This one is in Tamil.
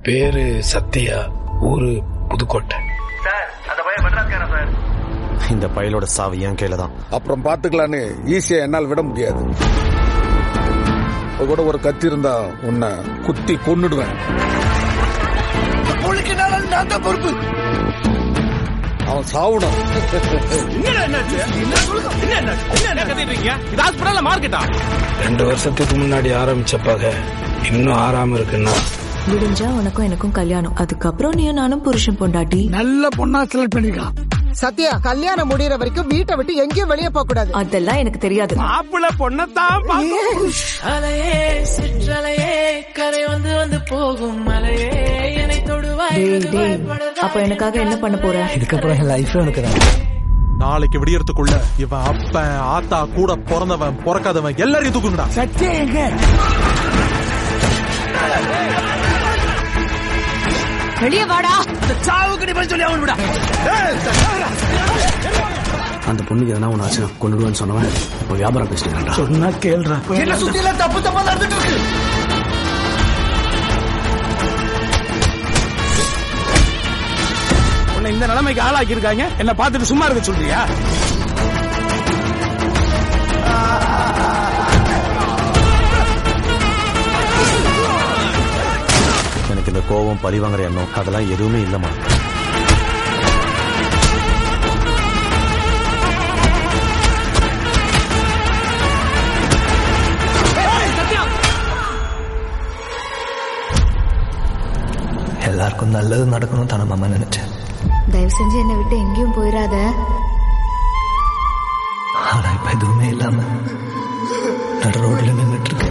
பேரு சத்யா ஊரு புதுக்கோட்டை சார் அந்த பையன் மெட்ராஸ்காரன் சார் இந்த பயலோட சாவு என் கையில தான் அப்புறம் பாத்துக்கலான்னு ஈஸியா என்னால் விட முடியாது இப்ப கூட ஒரு கத்தி இருந்தா உன்னை குத்தி கொன்னுடுவேன் அவன் சாவணும் ரெண்டு வருஷத்துக்கு முன்னாடி ஆரம்பிச்ச பகை இன்னும் ஆறாம இருக்குன்னா விடிஞ்சா உனக்கும் எனக்கும் கல்யாணம் அதுக்கப்புறம் நீயும் நானும் புருஷன் பொண்டாட்டி நல்ல பொண்ணா செலக்ட் பண்ணிருக்கான் சத்யா கல்யாணம் முடியற வரைக்கும் வீட்டை விட்டு எங்கேயும் வெளியே போக கூடாது அதெல்லாம் எனக்கு தெரியாது மாப்பிள்ள பொண்ணத்தான் அலையே சிற்றலையே கரை வந்து வந்து போகும் மலையே என்னை தொடுவாய் டேய் டேய் அப்ப எனக்காக என்ன பண்ண போற இதுக்கப்புறம் என் லைஃபே உனக்கு தான் நாளைக்கு விடியறதுக்குள்ள இவன் அப்பன் ஆத்தா கூட பிறந்தவன் பிறக்காதவன் எல்லாரையும் தூக்குங்கடா சத்தியா எங்க வெளியே வாடா சாவுக்கு நீ பதில் சொல்லி அவன் விடா அந்த பொண்ணுக்கு எதனா ஒன்று ஆச்சுன்னா கொண்டுடுவேன்னு சொன்னவன் இப்போ வியாபாரம் பேசிட்டு சொன்னா கேள்றா என்ன சுத்தி எல்லாம் தப்பு தப்பா நடந்துட்டு இருக்கு உன்னை இந்த நிலைமைக்கு ஆளாக்கி இருக்காங்க என்ன பார்த்துட்டு சும்மா இருக்க சொல்றியா எனக்கு இந்த கோபம் பழி வாங்குற எண்ணம் அதெல்லாம் எதுவுமே இல்லம்மா எல்லாருக்கும் நல்லது நடக்கணும் தானே மாமா நினைச்சேன் தயவு செஞ்சு என்னை விட்டு எங்கேயும் போயிடாத ஆனா இப்ப எதுவுமே இல்லாம நடு ரோட்ல நின்றுட்டு இருக்கேன்